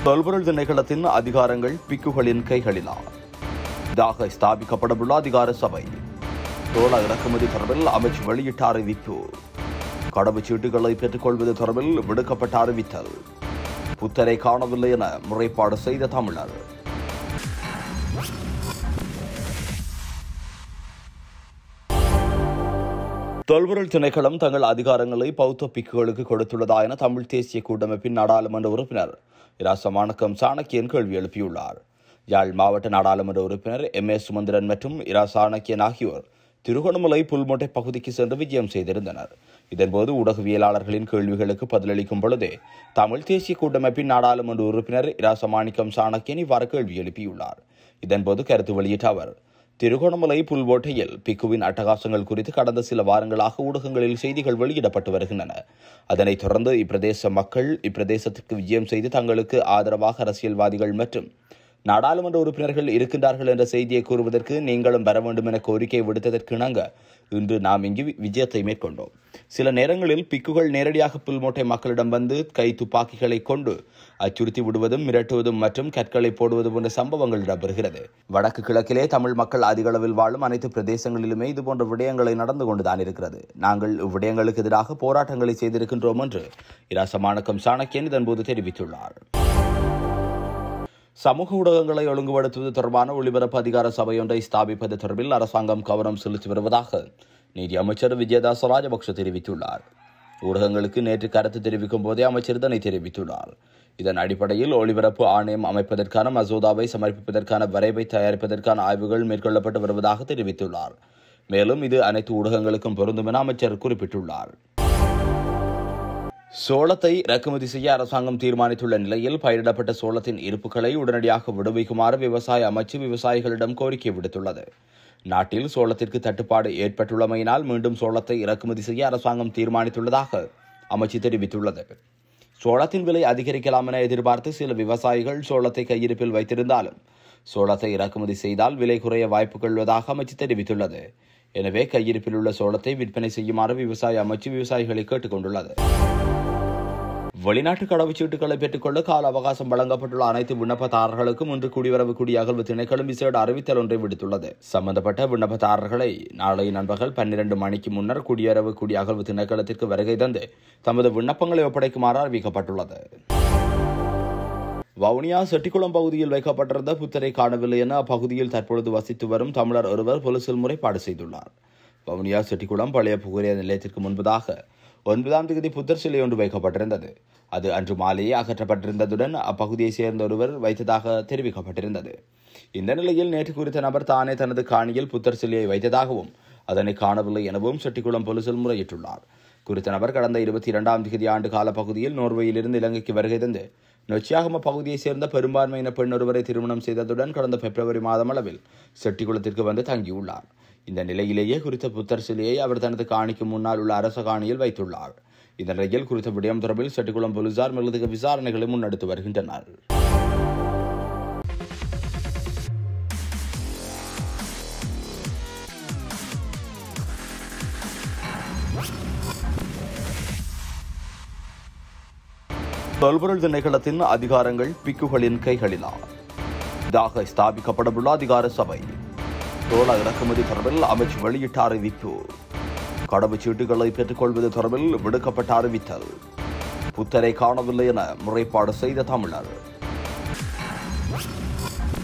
தொல்பொருள் திணைக்களத்தின் அதிகாரங்கள் பிக்குகளின் கைகளிலா இதாக ஸ்தாபிக்கப்படவுள்ள அதிகார சபை சோள இறக்குமதி தொடர்பில் அமைச்சு வெளியிட்ட அறிவிப்பு கடவுச்சீட்டுகளை பெற்றுக்கொள்வது தொடர்பில் விடுக்கப்பட்ட அறிவித்தல் புத்தரை காணவில்லை என முறைப்பாடு செய்த தமிழர் தொல்பொருள் திணைக்களம் தங்கள் அதிகாரங்களை பௌத்த பிக்குகளுக்கு கொடுத்துள்ளதா என தமிழ் தேசிய கூட்டமைப்பின் நாடாளுமன்ற உறுப்பினர் இராசமானக்கம் சாணக்கியன் கேள்வி எழுப்பியுள்ளார் யாழ் மாவட்ட நாடாளுமன்ற உறுப்பினர் எம் ஏ சுமந்திரன் மற்றும் இரா சாணக்கியன் ஆகியோர் திருகோணமலை புல்மோட்டை பகுதிக்கு சென்று விஜயம் செய்திருந்தனர் இதன்போது ஊடகவியலாளர்களின் கேள்விகளுக்கு பதிலளிக்கும் பொழுதே தமிழ் தேசிய கூட்டமைப்பின் நாடாளுமன்ற உறுப்பினர் இராசமாணிக்கம் சாணக்கியன் இவ்வாறு கேள்வி எழுப்பியுள்ளார் இதன்போது கருத்து வெளியிட்ட அவர் திருகோணமலை புல்வோட்டையில் பிக்குவின் அட்டகாசங்கள் குறித்து கடந்த சில வாரங்களாக ஊடகங்களில் செய்திகள் வெளியிடப்பட்டு வருகின்றன அதனைத் தொடர்ந்து இப்பிரதேச மக்கள் இப்பிரதேசத்திற்கு விஜயம் செய்து தங்களுக்கு ஆதரவாக அரசியல்வாதிகள் மற்றும் நாடாளுமன்ற உறுப்பினர்கள் இருக்கின்றார்கள் என்ற செய்தியை கூறுவதற்கு நீங்களும் வர வேண்டும் என கோரிக்கை விடுத்ததற்கு இணங்க இன்று நாம் இங்கு வி- விஜயத்தை மேற்கொண்டோம் சில நேரங்களில் பிக்குகள் நேரடியாக புல்மோட்டை மக்களிடம் வந்து கை துப்பாக்கிகளை கொண்டு அச்சுறுத்தி விடுவதும் மிரட்டுவதும் மற்றும் கற்களை போடுவது போன்ற சம்பவங்கள் இடம்பெறுகிறது வடக்கு கிழக்கிலே தமிழ் மக்கள் அதிக அளவில் வாழும் அனைத்து பிரதேசங்களிலுமே இதுபோன்ற விடயங்களை நடந்து கொண்டுதான் இருக்கிறது நாங்கள் இவ்விடயங்களுக்கு எதிராக போராட்டங்களை செய்திருக்கின்றோம் என்று இராசமானக்கம் சாணக்கியன் இதன்போது தெரிவித்துள்ளார் சமூக ஊடகங்களை ஒழுங்குபடுத்துவது தொடர்பான ஒளிபரப்பு அதிகார சபையொன்றை ஸ்தாபிப்பது தொடர்பில் அரசாங்கம் கவனம் செலுத்தி வருவதாக நீதி அமைச்சர் விஜயதாச ராஜபக்ஷ தெரிவித்துள்ளார் ஊடகங்களுக்கு நேற்று கருத்து தெரிவிக்கும் போதே அமைச்சர் இதனை தெரிவித்துள்ளார் இதன் அடிப்படையில் ஒளிபரப்பு ஆணையம் அமைப்பதற்கான மசோதாவை சமர்ப்பிப்பதற்கான வரைவை தயாரிப்பதற்கான ஆய்வுகள் மேற்கொள்ளப்பட்டு வருவதாக தெரிவித்துள்ளார் மேலும் இது அனைத்து ஊடகங்களுக்கும் பொருந்தும் என அமைச்சர் குறிப்பிட்டுள்ளார் சோளத்தை இறக்குமதி செய்ய அரசாங்கம் தீர்மானித்துள்ள நிலையில் பயிரிடப்பட்ட சோளத்தின் இருப்புகளை உடனடியாக விடுவிக்குமாறு விவசாய அமைச்சு விவசாயிகளிடம் கோரிக்கை விடுத்துள்ளது நாட்டில் சோளத்திற்கு தட்டுப்பாடு ஏற்பட்டுள்ளமையினால் மீண்டும் சோளத்தை இறக்குமதி செய்ய அரசாங்கம் தீர்மானித்துள்ளதாக அமைச்சு தெரிவித்துள்ளது சோளத்தின் விலை அதிகரிக்கலாம் என எதிர்பார்த்து சில விவசாயிகள் சோளத்தை கையிருப்பில் வைத்திருந்தாலும் சோளத்தை இறக்குமதி செய்தால் விலை குறைய வாய்ப்புகள் உள்ளதாக அமைச்சு தெரிவித்துள்ளது எனவே கையிருப்பில் உள்ள சோளத்தை விற்பனை செய்யுமாறு விவசாய அமைச்சு விவசாயிகளை கேட்டுக் கொண்டுள்ளது வெளிநாட்டு கடவுச்சீட்டுகளை பெற்றுக்கொள்ள கால அவகாசம் வழங்கப்பட்டுள்ள அனைத்து விண்ணப்பதாரர்களுக்கும் இன்று குடிவரவு குடியகல்வு திணைக்களம் விசேட அறிவித்தல் ஒன்றை விடுத்துள்ளது சம்பந்தப்பட்ட விண்ணப்பதாரர்களை நாளை நண்பகல் பன்னிரண்டு மணிக்கு முன்னர் குடியரவு குடியகல்வு திணைக்களத்திற்கு வருகை தந்து தமது விண்ணப்பங்களை ஒப்படைக்குமாறு அறிவிக்கப்பட்டுள்ளது வவுனியா செட்டிக்குளம் பகுதியில் வைக்கப்பட்டிருந்த புத்தரை காணவில்லை என அப்பகுதியில் தற்பொழுது வசித்து வரும் தமிழர் ஒருவர் போலீசில் முறைப்பாடு செய்துள்ளார் வவுனியா செட்டிக்குளம் பழைய புகழிய நிலையத்திற்கு முன்பதாக ஒன்பதாம் தேதி புத்தர் சிலை ஒன்று வைக்கப்பட்டிருந்தது அது அன்று மாலையே அகற்றப்பட்டிருந்ததுடன் அப்பகுதியைச் சேர்ந்த ஒருவர் வைத்ததாக தெரிவிக்கப்பட்டிருந்தது இந்த நிலையில் நேற்று குறித்த நபர் தானே தனது காணியில் புத்தர் சிலையை வைத்ததாகவும் அதனை காணவில்லை எனவும் செட்டிக்குளம் போலீசில் முறையிட்டுள்ளார் குறித்த நபர் கடந்த இருபத்தி இரண்டாம் தேதி ஆண்டு கால பகுதியில் நோர்வேயிலிருந்து இலங்கைக்கு வருகை தந்து நொச்சியாகம பகுதியைச் சேர்ந்த பெரும்பான்மையின பெண் ஒருவரை திருமணம் செய்ததுடன் கடந்த பிப்ரவரி மாதம் அளவில் செட்டிக்குளத்திற்கு வந்து தங்கியுள்ளார் இந்த நிலையிலேயே குறித்த புத்தர் சிலையை அவர் தனது காணிக்கு முன்னால் உள்ள அரச காணியில் வைத்துள்ளார் இந்த நிலையில் குறித்த விடயம் தொடர்பில் செட்டிக்குளம் போலீசார் மேலதிக விசாரணைகளை முன்னெடுத்து வருகின்றனர் தொல்பொருள் திணைக்களத்தின் அதிகாரங்கள் பிக்குகளின் கைகளிலா இதாக ஸ்தாபிக்கப்படவுள்ள அதிகார சபை சோள இறக்குமதி தொடர்பில் அமைச்சு வெளியிட்ட அறிவிப்பு கடவுச்சீட்டுகளை பெற்றுக்கொள்வது தொடர்பில் விடுக்கப்பட்ட அறிவித்தல் புத்தரை காணவில்லை என முறைப்பாடு செய்த தமிழர்